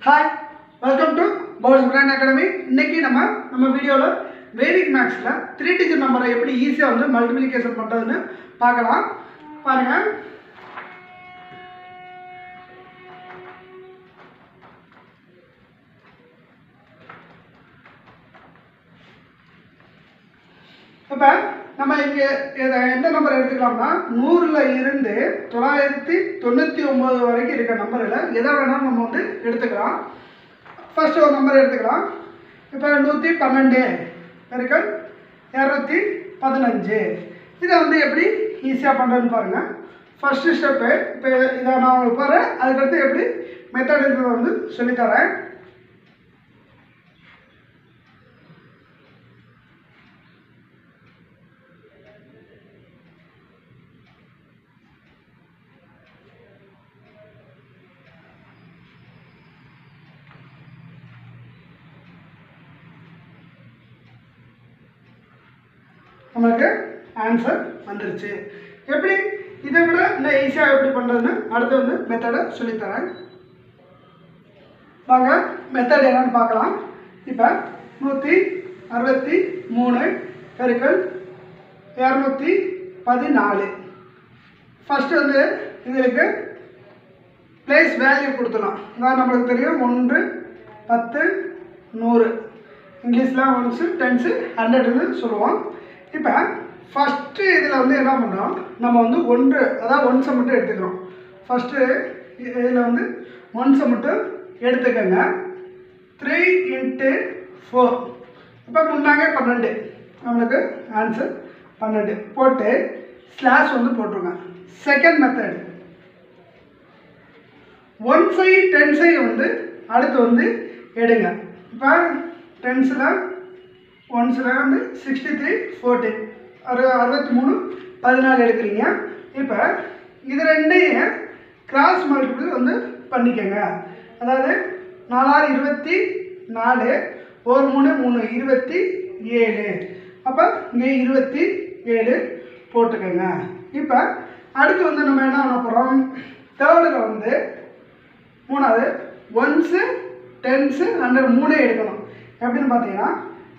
hi welcome to Paul's brand academy இன்னைக்கு நம்ம நம்ம வீடியோவில் வேதிக் மேக்ஸில் த்ரீ டிஜிட் நம்பரை எப்படி ஈஸியாக வந்து மல்டிப்ளிகேஷன் பண்ணுறதுன்னு பார்க்கலாம் பாருங்கள் இப்போ நம்ம இங்கே இதை எந்த நம்பர் எடுத்துக்கலாம்னா நூறில் இருந்து தொள்ளாயிரத்தி தொண்ணூற்றி ஒம்பது வரைக்கும் இருக்க நம்பரில் எதை வேணாலும் நம்ம வந்து எடுத்துக்கலாம் ஃபர்ஸ்ட் ஒரு நம்பர் எடுத்துக்கலாம் இப்போ நூற்றி பன்னெண்டு பெருக்கல் இரநூத்தி பதினஞ்சு இதை வந்து எப்படி ஈஸியாக பண்ணுறதுன்னு பாருங்கள் ஃபஸ்ட்டு ஸ்டெப்பு இப்போ இதை நான் உங்களுக்கு போகிறேன் அதுக்கடுத்து எப்படி மெத்தட் வந்து சொல்லித்தரேன் நம்மளுக்கு ஆன்சர் வந்துருச்சு எப்படி இதை விட இன்னும் ஈஸியாக எப்படி பண்ணுறதுன்னு அடுத்து வந்து மெத்தடை சொல்லித்தரேன் வாங்க மெத்தட் என்னன்னு பார்க்கலாம் இப்போ நூற்றி அறுபத்தி மூணு பெருக்கல் இரநூத்தி பதினாலு ஃபஸ்ட்டு வந்து இதுக்கு பிளேஸ் வேல்யூ கொடுத்துடலாம் அதான் நம்மளுக்கு தெரியும் ஒன்று பத்து நூறு இங்கிலீஷில் ஒன்ஸு டென்ஸு ஹண்ட்ரட்னு சொல்லுவோம் இப்போ ஃபஸ்ட்டு இதில் வந்து என்ன பண்ணுறோம் நம்ம வந்து ஒன்று அதாவது ஒன்ஸை மட்டும் எடுத்துக்கிறோம் ஃபஸ்ட்டு இதில் வந்து ஒன்ஸை மட்டும் எடுத்துக்கோங்க த்ரீ இன்ட்டு ஃபோர் இப்போ முன்னாங்க பன்னெண்டு நம்மளுக்கு ஆன்சர் பன்னெண்டு போட்டு ஸ்லாஷ் வந்து போட்டுருங்க second method one side ten side வந்து அடுத்து வந்து எடுங்க இப்போ டென்ஸில் ஒன்ஸில் வந்து சிக்ஸ்டி த்ரீ ஃபோர்டீன் அறு அறுபத்தி மூணு பதினாலு எடுக்கிறீங்க இப்போ இது ரெண்டையும் கிராஸ் மல்டிபிள் வந்து பண்ணிக்கோங்க அதாவது நாலாறு இருபத்தி நாலு ஒரு மூணு மூணு இருபத்தி ஏழு அப்போ இங்கே இருபத்தி ஏழு போட்டுக்கோங்க இப்போ அடுத்து வந்து நம்ம என்ன பண்ண போகிறோம் தேர்டில் வந்து மூணாவது ஒன்ஸு டென்ஸு ஹண்ட்ரட் மூணே எடுக்கணும் எப்படின்னு பார்த்தீங்கன்னா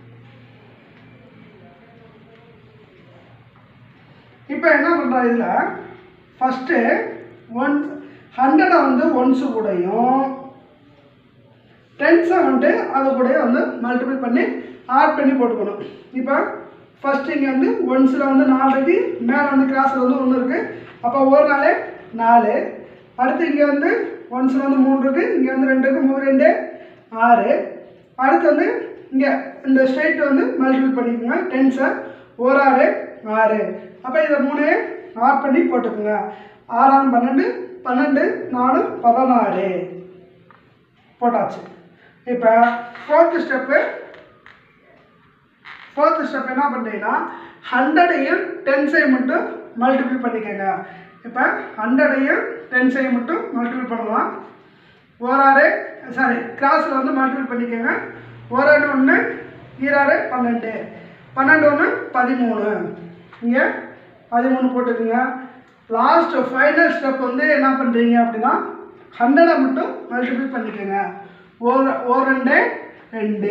இப்போ என்ன பண்ணுறோம் இதில் ஃபஸ்ட்டு ஒன் ஹண்ட்ரடை வந்து ஒன்ஸு கூடயும் டென்ஸை வந்துட்டு அது கூட வந்து மல்டிபிள் பண்ணி ஆட் பண்ணி போட்டுக்கணும் இப்போ ஃபஸ்ட்டு இங்கே வந்து ஒன்ஸில் வந்து நாலு இருக்குது மேலே வந்து கிராஸில் வந்து ஒன்று இருக்குது அப்போ ஒரு நாளே நாலு அடுத்து இங்கே வந்து ஒன்ஸில் வந்து மூணு இருக்குது இங்கே வந்து ரெண்டு இருக்குது மூணு ரெண்டு ஆறு அடுத்து வந்து இங்கே இந்த ஸ்ட்ரெயிட் வந்து மல்டிபிள் பண்ணிக்கோங்க டென்ஸை ஒரு ஆறு ஆறு அப்போ இதை மூணு ஆட் பண்ணி போட்டுக்கோங்க ஆறாம் பன்னெண்டு பன்னெண்டு நாலு பதினாறு போட்டாச்சு இப்போ ஃபோர்த்து ஸ்டெப்பு ஃபோர்த்து ஸ்டெப் என்ன பண்ணுறீங்கன்னா ஹண்ட்ரடையும் டென்ஸையும் மட்டும் மல்டிபிள் பண்ணிக்கோங்க இப்போ ஹண்ட்ரடையும் டென்ஸையும் மட்டும் மல்டிபிள் பண்ணலாம் ஓராறு சாரி கிராஸில் வந்து மல்டிபிள் பண்ணிக்கோங்க ஓராறு ஒன்று ஈராறு பன்னெண்டு பன்னெண்டு ஒன்று பதிமூணு இங்கே பதிமூணு போட்டுக்கோங்க லாஸ்ட் ஃபைனல் ஸ்டெப் வந்து என்ன பண்ணுறீங்க அப்படின்னா ஹண்ட்ரடை மட்டும் மல்டிபிள் பண்ணிக்கோங்க ஒரு ஒரு ரெண்டு ரெண்டு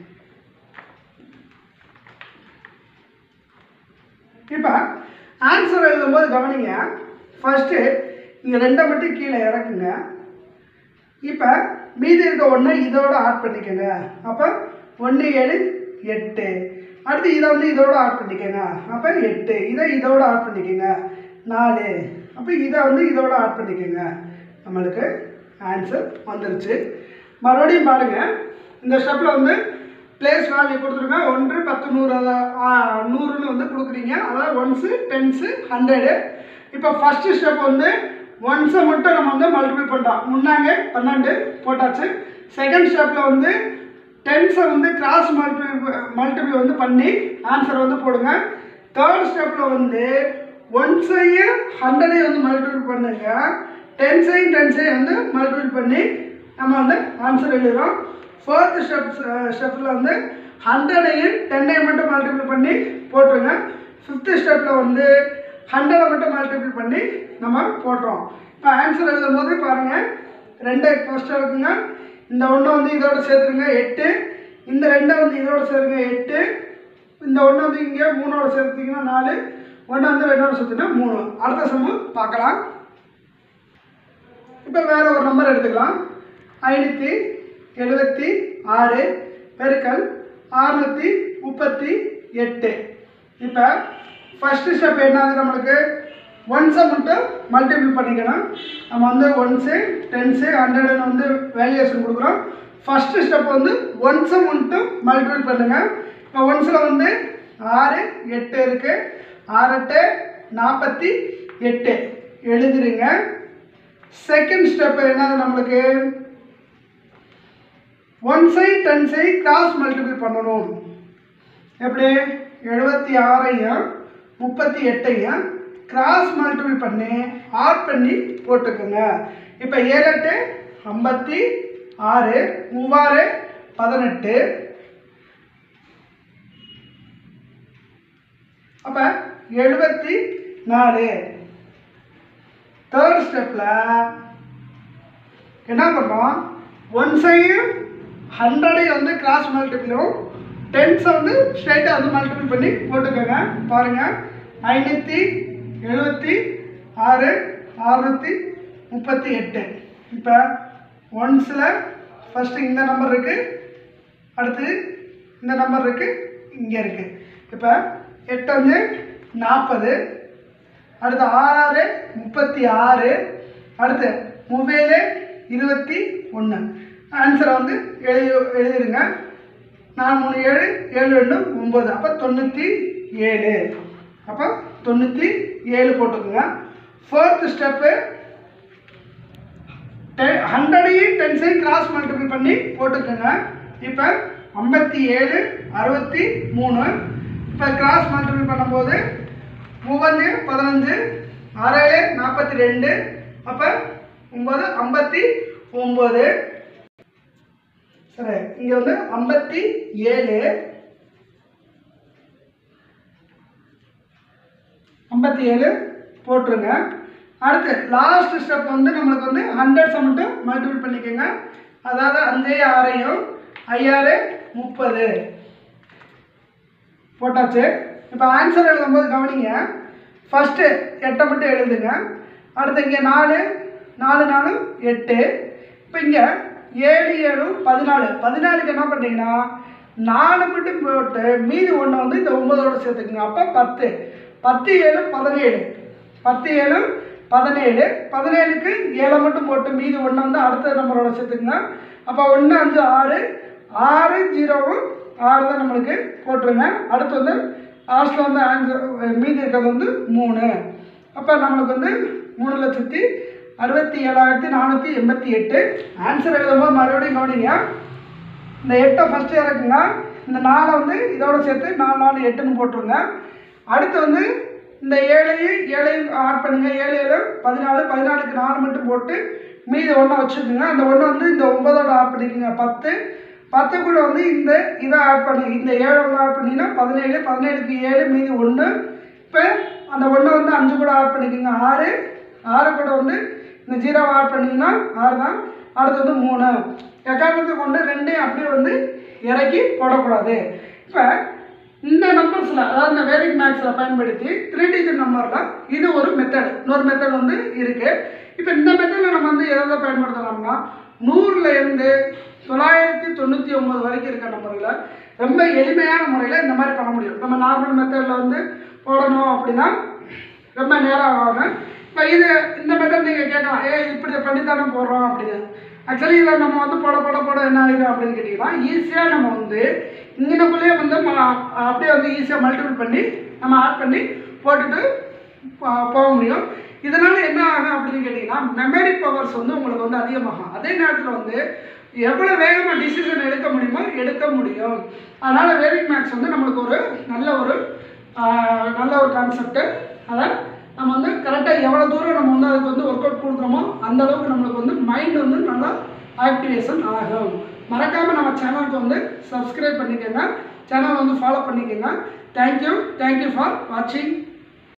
இப்போ ஆன்சர் எழுதும்போது கவனிங்க ஃபஸ்ட்டு இங்கே ரெண்டை மட்டும் கீழே இறக்குங்க இப்போ மீதி இருக்க ஒன்று இதோட ஆட் பண்ணிக்கோங்க அப்போ ஒன்று ஏழு எட்டு அடுத்து இதை வந்து இதோட ஆட் பண்ணிக்கோங்க அப்போ எட்டு இதை இதோட ஆட் பண்ணிக்கோங்க நாலு அப்போ இதை வந்து இதோட ஆட் பண்ணிக்கோங்க நம்மளுக்கு ஆன்சர் வந்துருச்சு மறுபடியும் பாருங்கள் இந்த ஸ்டெப்பில் வந்து பிளேஸ் வேல்யூ கொடுத்துருங்க ஒன்று பத்து நூறு அதான் நூறுன்னு வந்து கொடுக்குறீங்க அதாவது ஒன்ஸு டென்ஸு ஹண்ட்ரடு இப்போ ஃபஸ்ட்டு ஸ்டெப் வந்து ஒன்ஸை மட்டும் நம்ம வந்து மல்டிபிள் பண்ணுறோம் முன்னாங்க பன்னெண்டு போட்டாச்சு செகண்ட் ஸ்டெப்பில் வந்து டென்ஸை வந்து கிராஸ் மல்டிபிள் மல்டிபிள் வந்து பண்ணி ஆன்சர் வந்து போடுங்க தேர்ட் ஸ்டெப்பில் வந்து ஒன்ஸையும் ஹண்ட்ரடையும் வந்து மல்டிபிள் பண்ணுங்க டென்ஸையும் டென்ஸையும் வந்து மல்டிபிள் பண்ணி நம்ம வந்து ஆன்சர் எழுதுகிறோம் ஃபோர்த் ஸ்டெப் ஸ்டெப்பில் வந்து ஹண்ட்ரடையும் டென்னையும் மட்டும் மல்டிபிள் பண்ணி போட்டுருங்க ஃபிஃப்த்து ஸ்டெப்பில் வந்து ஹண்ட்ரடை மட்டும் மல்டிபிள் பண்ணி நம்ம போட்டுறோம் இப்போ ஆன்சர் எழுதும் போது பாருங்கள் ரெண்டு ஃபஸ்ட்டு இருக்குங்க இந்த ஒன்றை வந்து இதோட சேர்த்துருங்க எட்டு இந்த ரெண்டை வந்து இதோட சேருங்க எட்டு இந்த ஒன்று வந்து இங்கே மூணோட சேர்த்தீங்கன்னா நாலு ஒன்று வந்து ரெண்டோட சேர்த்துனா மூணு அடுத்த சம்மு பார்க்கலாம் இப்போ வேற ஒரு நம்பர் எடுத்துக்கலாம் ஐநூற்றி எழுபத்தி ஆறு பெருக்கல் அறுநூற்றி முப்பத்தி எட்டு இப்போ ஃபஸ்ட்டு ஸ்டெப் என்னது நம்மளுக்கு ஒன்ஸை மட்டும் மல்டிபிள் பண்ணிக்கணும் நம்ம வந்து ஒன்ஸு டென்ஸு ஹண்ட்ரட்னு வந்து வேல்யூஷன் கொடுக்குறோம் ஃபஸ்ட்டு ஸ்டெப் வந்து ஒன்ஸை மட்டும் மல்டிபிள் பண்ணுங்கள் இப்போ ஒன்ஸில் வந்து ஆறு எட்டு இருக்குது ஆறு எட்டு நாற்பத்தி எட்டு எழுதுறீங்க செகண்ட் ஸ்டெப் என்னது நம்மளுக்கு one side ten side cross multiple பண்ணணும் எப்படி எழுபத்தி ஆறையும் முப்பத்தி எட்டையும் கிராஸ் மல்டிபிள் பண்ணி ஆட் பண்ணி போட்டுக்கோங்க இப்போ ஏழு எட்டு ஐம்பத்தி ஆறு மூவாறு பதினெட்டு அப்போ எழுபத்தி நாலு தேர்ட் ஸ்டெப்பில் என்ன பண்ணுறோம் ஒன் சைடும் ஹண்ட்ரடையும் வந்து கிராஸ் மல்டிபிளும் டென்ஸை வந்து ஸ்ட்ரைட்டாக வந்து மல்டிபிள் பண்ணி போட்டுக்கோங்க பாருங்கள் ஐநூற்றி எழுபத்தி ஆறு அறுநூற்றி முப்பத்தி எட்டு இப்போ ஒன்ஸில் ஃபஸ்ட்டு இந்த நம்பர் இருக்குது அடுத்து இந்த நம்பர் இருக்குது இங்கே இருக்குது இப்போ எட்டு வந்து நாற்பது அடுத்து ஆறாறு முப்பத்தி ஆறு அடுத்து மொபைலு இருபத்தி ஒன்று ஆன்சரை வந்து எழுதி எழுதிருங்க நாலு மூணு ஏழு ஏழு ரெண்டு ஒம்பது அப்போ தொண்ணூற்றி ஏழு அப்போ தொண்ணூற்றி ஏழு போட்டுக்கோங்க ஃபோர்த் ஸ்டெப்பு டெ ஹண்ட்ரடையும் டென்ஸையும் கிராஸ் மல்டிபிள் பண்ணி போட்டுக்கோங்க இப்போ ஐம்பத்தி ஏழு அறுபத்தி மூணு இப்போ கிராஸ் மல்டிபிள் பண்ணும்போது மூவஞ்சு பதினஞ்சு ஆறேழு நாற்பத்தி ரெண்டு அப்போ ஒம்பது ஐம்பத்தி ஒம்பது சரி இங்கே வந்து ஐம்பத்தி ஏழு ஐம்பத்தி ஏழு போட்டுருங்க அடுத்து லாஸ்ட் ஸ்டெப் வந்து நம்மளுக்கு வந்து ஹண்ட்ரட்ஸை மட்டும் மல்டிபிள் பண்ணிக்கோங்க அதாவது அஞ்சு ஆறையும் ஐயாறு முப்பது போட்டாச்சு இப்போ ஆன்சர் எழுதும்போது கவனிங்க ஃபஸ்ட்டு எட்டை மட்டும் எழுதுங்க அடுத்து இங்கே நாலு நாலு நாலு எட்டு இப்போ இங்கே ஏழு ஏழு பதினாலு பதினாலுக்கு என்ன பண்ணுறீங்கன்னா நாலு மட்டும் போட்டு மீதி ஒன்று வந்து இந்த ஒம்பதோட சேர்த்துக்குங்க அப்போ பத்து பத்து ஏழு பதினேழு பத்து ஏழு பதினேழு பதினேழுக்கு ஏழை மட்டும் போட்டு மீதி ஒன்று வந்து அடுத்த நம்பரோட சேர்த்துக்குங்க அப்போ ஒன்று அஞ்சு ஆறு ஆறு ஜீரோவும் ஆறு தான் நம்மளுக்கு போட்டுருங்க அடுத்து வந்து லாஸ்ட்டில் வந்து ஆன்சர் மீதி இருக்கிறது வந்து மூணு அப்போ நம்மளுக்கு வந்து மூணு லட்சத்தி அறுபத்தி ஏழாயிரத்தி நானூற்றி எண்பத்தி எட்டு ஆன்சர் எழுதும்போது மறுபடியும் கவனிங்க இந்த எட்டை ஃபஸ்ட்டு இறக்குங்க இந்த நாலை வந்து இதோட சேர்த்து நாலு நாலு எட்டுன்னு போட்டுருங்க அடுத்து வந்து இந்த ஏழையும் ஏழையும் ஆட் பண்ணுங்க ஏழு ஏழு பதினாலு பதினாலுக்கு நாலு மட்டும் போட்டு மீதி ஒன்றை வச்சுக்கோங்க அந்த ஒன்று வந்து இந்த ஒன்பதோட ஆட் பண்ணிக்கோங்க பத்து பத்து கூட வந்து இந்த இதை ஆட் பண்ணி இந்த ஏழை வந்து ஆட் பண்ணிங்கன்னா பதினேழு பதினேழுக்கு ஏழு மீதி ஒன்று இப்போ அந்த ஒன்றை வந்து அஞ்சு கூட ஆட் பண்ணிக்கோங்க ஆறு ஆறு கூட வந்து இந்த ஜீரோவை ஆட் பண்ணிங்கன்னா ஆறு தான் அடுத்து வந்து மூணு எக்காரணத்துக்கு கொண்டு ரெண்டையும் அப்படியே வந்து இறக்கி போடக்கூடாது இப்போ இந்த நம்பர்ஸில் அதாவது இந்த வேரிக் மேக்ஸில் பயன்படுத்தி த்ரீ டிஜிட் நம்பரில் இது ஒரு மெத்தட் இன்னொரு மெத்தட் வந்து இருக்குது இப்போ இந்த மெத்தடில் நம்ம வந்து எதை எதை பயன்படுத்தலாம்னா நூறில் இருந்து தொள்ளாயிரத்தி தொண்ணூற்றி ஒம்பது வரைக்கும் இருக்க நம்பரில் ரொம்ப எளிமையான முறையில் இந்த மாதிரி பண்ண முடியும் நம்ம நார்மல் மெத்தடில் வந்து போடணும் அப்படின்னா ரொம்ப நேரம் ஆகும் இப்போ இது இந்த மெத்தட் நீங்கள் கேட்கலாம் ஏ இப்படி பண்ணித்தானே போடுறோம் அப்படின்னு ஆக்சுவலி இதில் நம்ம வந்து போட போட போட என்ன ஆகிடும் அப்படின்னு கேட்டிங்கன்னா ஈஸியாக நம்ம வந்து இங்கனக்குள்ளேயே வந்து ம- அப்படியே வந்து ஈஸியாக மல்டிபிள் பண்ணி நம்ம ஆட் பண்ணி போட்டுட்டு போ- போக முடியும் இதனால் என்ன ஆகும் அப்படின்னு கேட்டிங்கன்னா மெமரி பவர்ஸ் வந்து உங்களுக்கு வந்து அதிகமாகும் அதே நேரத்தில் வந்து எவ்வளோ வேகமாக டிசிஷன் எடுக்க முடியுமோ எடுக்க முடியும் அதனால் வேரிக் மேக்ஸ் வந்து நம்மளுக்கு ஒரு நல்ல ஒரு ஆஹ், நல்ல ஒரு கான்செப்ட்டு அதை நம்ம வந்து கரெக்டாக எவ்வளோ தூரம் நம்ம வந்து அதுக்கு வந்து ஒர்க் அவுட் கொடுக்குறோமோ அந்த அளவுக்கு நம்மளுக்கு வந்து மைண்ட் வந்து நல்லா ஆக்டிவேஷன் ஆகும் மறக்காமல் நம்ம சேனலுக்கு வந்து சப்ஸ்கிரைப் பண்ணிக்கோங்க சேனல் வந்து ஃபாலோ பண்ணிக்கோங்க தேங்க்யூ தேங்க்யூ ஃபார் வாட்சிங்